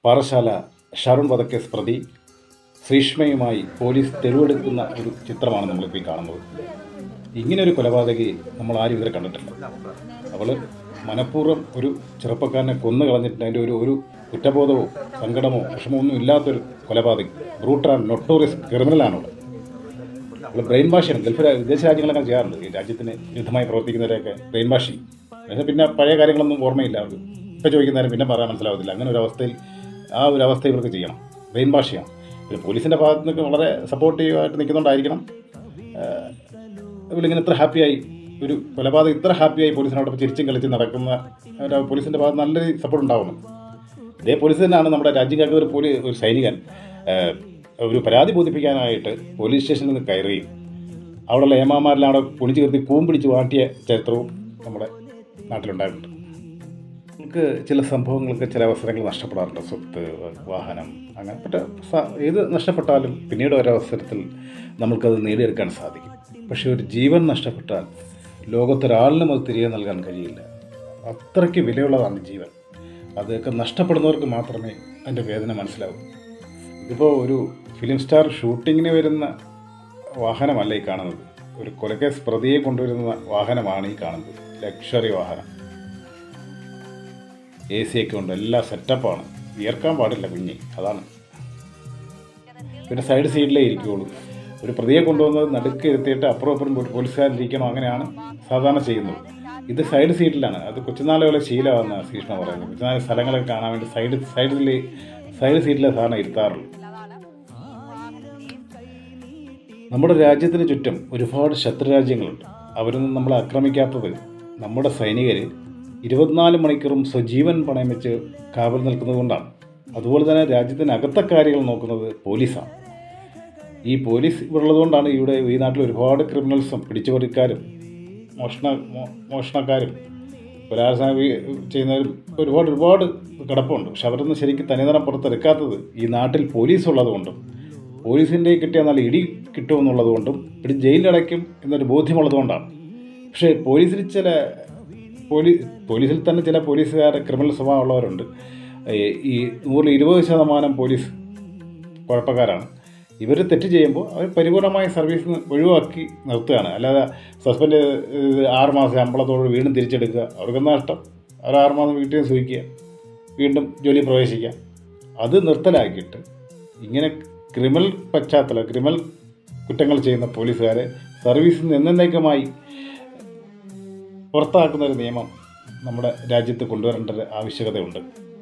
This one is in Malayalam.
പാറശാല ഷാറുൺ വധക്കേസ് പ്രതി ശ്രീഷ്മയുമായി പോലീസ് തെരുവെടുക്കുന്ന ഒരു ചിത്രമാണ് നമ്മളിപ്പോൾ ഈ കാണുന്നത് ഇങ്ങനെ ഒരു കൊലപാതകി നമ്മൾ ആരും ഇതുവരെ കണ്ടിട്ടില്ല അവൾ മനഃപൂർവ്വം ഒരു ചെറുപ്പക്കാരനെ കൊന്നു കളഞ്ഞിട്ട് അതിൻ്റെ ഒരു ഒരു കുറ്റബോധമോ സങ്കടമോ വിഷമോ ഒന്നും ഇല്ലാത്തൊരു കൊലപാതകി ബ്രൂട്ടർ ആൻഡ് നൊട്ടോറിയസ് ക്രിമിനലാണ് അവൾ അവൾ ബ്രെയിൻ വാഷാണ് ഗൾഫ് രാ- വിദേശ രാജ്യങ്ങളൊക്കെ ചെയ്യാറുണ്ട് ഈ രാജ്യത്തിന് വിരുദ്ധമായി പ്രവർത്തിക്കുന്നവരെയൊക്കെ ബ്രെയിൻ വാഷിങ് പക്ഷേ പിന്നെ പഴയ കാര്യങ്ങളൊന്നും ഓർമ്മയില്ല അവർക്ക് ഇപ്പം ചോദിക്കുന്നതിന് പിന്നെ പറയാൻ മനസ്സിലാവത്തില്ല അങ്ങനെ ഒരു അവസ്ഥയിൽ ആ ഒരു അവസ്ഥ ഇവർക്ക് ചെയ്യണം ബ്രെയിൻ വാഷ് ചെയ്യണം പിന്നെ പോലീസിൻ്റെ ഭാഗത്ത് നിന്നൊക്കെ വളരെ സപ്പോർട്ടീവായിട്ട് നിൽക്കുന്നുണ്ടായിരിക്കണം ഏഹ് ഇവളിങ്ങനെ ഇത്ര ഹാപ്പിയായി ഒരു കൊലപാതകം ഇത്ര ഹാപ്പിയായി പോലീസിനോടൊപ്പം ചിരിച്ചും കളിച്ചും നടക്കുന്ന ഒരു പോലീസിൻ്റെ ഭാഗത്ത് നല്ലൊരു സപ്പോർട്ട് ഉണ്ടാവണം ഇതേ പോലീസ് തന്നെയാണ് നമ്മുടെ രാജ്യം കാക്കുന്ന ഒരു പോലീസ് ഒരു സൈനികൻ ഏഹ്, ഒരു പരാതി ബോധിപ്പിക്കാനായിട്ട് പോലീസ് സ്റ്റേഷനിൽ നിന്ന് കയറുകയും അവിടെയുള്ള ഏമാമാരെല്ലാം അവിടെ കുണിച്ച് കയറി കൂം പിടിച്ച് വാട്ടിയ ചരിത്രവും നമ്മുടെ നാട്ടിലുണ്ടായിട്ടുണ്ട് നമുക്ക് ചില സംഭവങ്ങൾക്ക് ചില അവസരങ്ങൾ നഷ്ടപ്പെടാറുണ്ട് സ്വത്ത് വാഹനം അങ്ങനെ പക്ഷേ സ- ഏത് നഷ്ടപ്പെട്ടാലും പിന്നീട് ഒരവസരത്തിൽ നമുക്കത് നേടിയെടുക്കാൻ സാധിക്കും പക്ഷേ ഒരു ജീവൻ നഷ്ടപ്പെട്ടാൽ ലോകത്തൊരാളിനും അത് തിരികെ നൽകാൻ കഴിയില്ല അത്രയ്ക്ക് വിലയുള്ളതാണ് ജീവൻ അതൊക്കെ നഷ്ടപ്പെടുന്നവർക്ക് മാത്രമേ അതിൻ്റെ വേദന മനസ്സിലാവൂ ഇതിപ്പോൾ ഒരു ഫിലിം സ്റ്റാർ ഷൂട്ടിങ്ങിന് വരുന്ന വാഹനമല്ല ഈ കാണുന്നത് ഒരു കൊലക്കേസ് പ്രതിയെ കൊണ്ടുവരുന്ന വാഹനമാണ് ഈ കാണുന്നത് ലക്ഷറി വാഹനം എ സി ഒക്കെ ഉണ്ട് എല്ലാം സെറ്റപ്പാണ് വിയർക്കാൻ പാടില്ല കുഞ്ഞി അതാണ് പിന്നെ സൈഡ് സീറ്റിലേ ഇരിക്കുകയുള്ളൂ ഒരു പ്രതിയെ കൊണ്ടുവന്നത് നടുക്ക് ഇരുത്തിയിട്ട് അപ്പുറം അപ്പുറം ഒരു പോലീസുകാരിരിക്കണം അങ്ങനെയാണ് സാധാരണ ചെയ്യുന്നത് ഇത് സൈഡ് സീറ്റിലാണ് അത് കൊച്ചുനാളെ പോലെ ശീലമാണെന്നാണ് ശ്രീഷ്ണ പറയുന്നത് കൊച്ചുനാളെ സ്ഥലങ്ങളൊക്കെ കാണാൻ വേണ്ടി സൈഡ് സൈഡിൽ സൈഡ് സീറ്റിലെ സാധാരണ ഇരുത്താറുള്ളൂ നമ്മുടെ രാജ്യത്തിന് ചുറ്റും ഒരുപാട് ശത്രുരാജ്യങ്ങളുണ്ട് അവരൊന്നും നമ്മളെ ആക്രമിക്കാത്തത് നമ്മുടെ സൈനികർ ഇരുപത്തിനാല് മണിക്കൂറും സ്വജീവൻ പണയം വെച്ച് കാവൽ നിൽക്കുന്നത് കൊണ്ടാണ് അതുപോലെ തന്നെ രാജ്യത്തിനകത്തെ കാര്യങ്ങൾ നോക്കുന്നത് പോലീസാണ് ഈ പോലീസ് ഇവിടെ ഉള്ളതുകൊണ്ടാണ് ഇവിടെ ഈ നാട്ടിൽ ഒരുപാട് ക്രിമിനൽസും പിടിച്ചുപറിക്കാരും മോഷണ മോ- മോഷണക്കാരും ബലാത്സംഗ വി- ചെയ്യുന്നവരും ഒരുപാട് ഒരുപാട് കിടപ്പുണ്ട് പക്ഷെ അവരൊന്നും ശരിക്കും തനിതരം പുറത്തെടുക്കാത്തത് ഈ നാട്ടിൽ പോലീസ് ഉള്ളതുകൊണ്ടും പോലീസിൻ്റെ കിട്ടിയ നല്ല ഇടി കിട്ടുമെന്നുള്ളത് കൊണ്ടും ഇടി ജയിലിലടയ്ക്കും എന്നൊരു ബോധ്യമുള്ളതുകൊണ്ടാണ് പക്ഷേ പോലീസിൽ ചില പോലീസ് പോലീസിൽ തന്നെ ചില പോലീസുകാർ ക്രിമിനൽ സ്വഭാവമുള്ളവരുണ്ട് ഈ- ഈ നൂറിൽ ഇരുപത് ശതമാനം പോലീസ് കുഴപ്പക്കാരാണ് ഇവർ തെറ്റ് ചെയ്യുമ്പോൾ അവർ പരിപൂർണമായ സർവീസിൽ നിന്ന് ഒഴിവാക്കി നിർത്തുകയാണ് അല്ലാതെ സസ്പെൻഡ് ചെയ്ത് ആറ് മാസം ശമ്പളത്തോട് വീണ്ടും തിരിച്ചെടുക്കുക അവർക്ക് നഷ്ടം അവർ ആറ് മാസം വീട്ടിൽ നിന്ന് സൂഹിക്കുക വീണ്ടും ജോലി പ്രവേശിക്കാം അത് നിർത്തലാക്കിയിട്ട് ഇങ്ങനെ ക്രിമിനൽ പശ്ചാത്തലം ക്രിമിനൽ കുറ്റങ്ങൾ ചെയ്യുന്ന പോലീസുകാരെ സർവീസിൽ നിന്ന് എന്നേക്കുമായി പുറത്താക്കുന്ന ഒരു നിയമം നമ്മുടെ രാജ്യത്ത് കൊണ്ടുവരേണ്ട ഒരു ആവശ്യകതയുണ്ട്